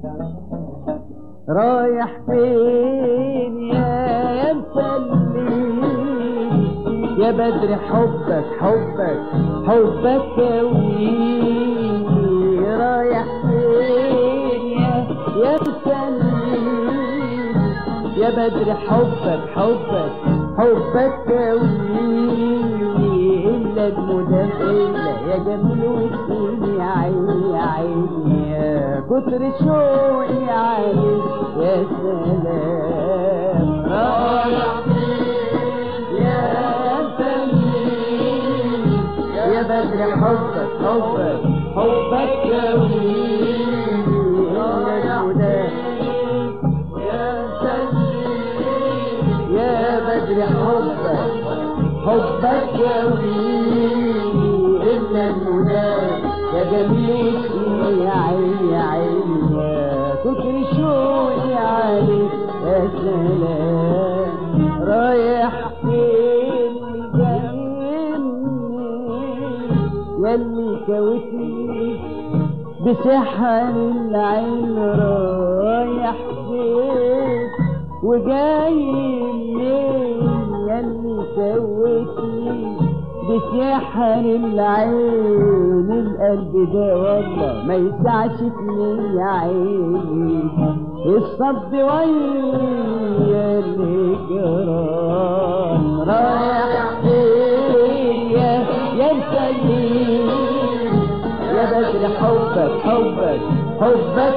رايح فين يا يا مسلم يا بدر حبك حبك حبك كويني رايح فين يا يا مسلم يا بدر حبك حبك حبك كويني إلا المدام إلا يا جميل وسيني يا عيني يا عيني يا كتر شوقي عليك يا سلام رايح يا سليم يا بدر حبك حبك حبك كويني إلا المدام يا سليم يا بدر حبك حبك يوميني إلا المنام يا جميل يا عيني يا عيني يا كتر شوقي عليك يا سلام رايح فين جايني ياللي كوتني بسحر العين رايح فين وجاي منين ياللي سوتني بسحر العين القلب ده والله ما يسعش اتنين يا عيني الصد ويا الهجران رايح فين يا يا مسلم يا بدر حبك حبك حبك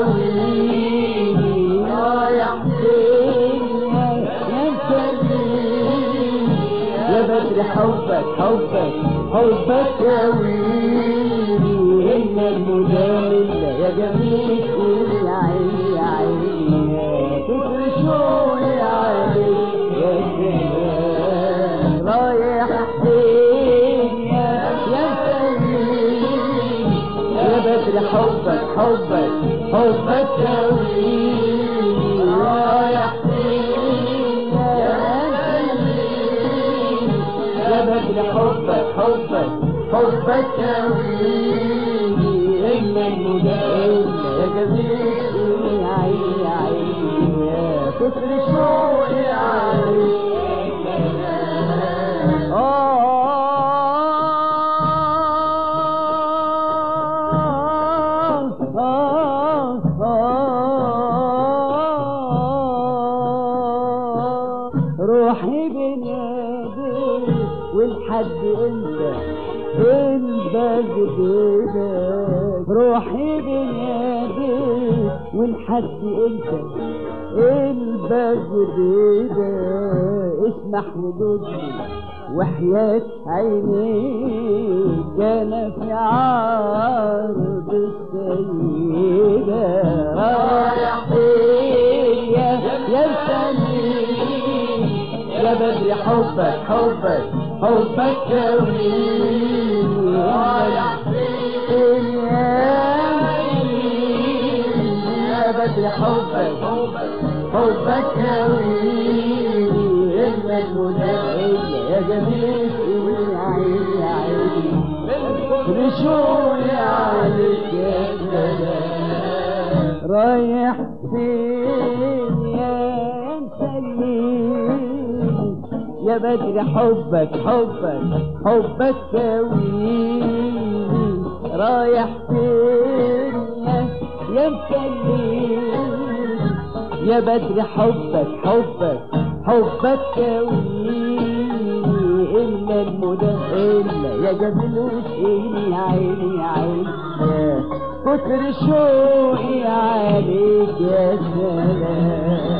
كويني رايح فين يا يا مسلم يا بدر حبك حبك حبك كويني إلا المدام يا جميل يا عيني يا عيني يا كتر شوقي عليك يا سلام رايح فين يا يا سليم يا بدر حبك حبك حبك كويني رايح فين يا سليم يا بدر حبك حبك حبك كويني إلا المدام يا جميل يا عيني يا عيني يا كتر شوقي عليك روحي بنادي والحد انت البلد بيدك روحي بنادي والحد انت البلد بيدك اسمح وجودي وحياة عينيك انا في عرض السيدة رايح فين يا يا سليم يا بدر حبك حبك حبك كويني رايح فين يا سليم يا بدر حبك حبك كويني إلا المدام يا جميل يا عيني يا عيني رشوني عليك يا سلام رايح فين يا مسلم يا بدر حبك حبك حبك كويني رايح فين يا يا مسلم يا بدر حبك حبك حبك كويني إلا المدى إلا يا جميل وسيني يا عيني يا عيني كتر شوقي عليك يا سلام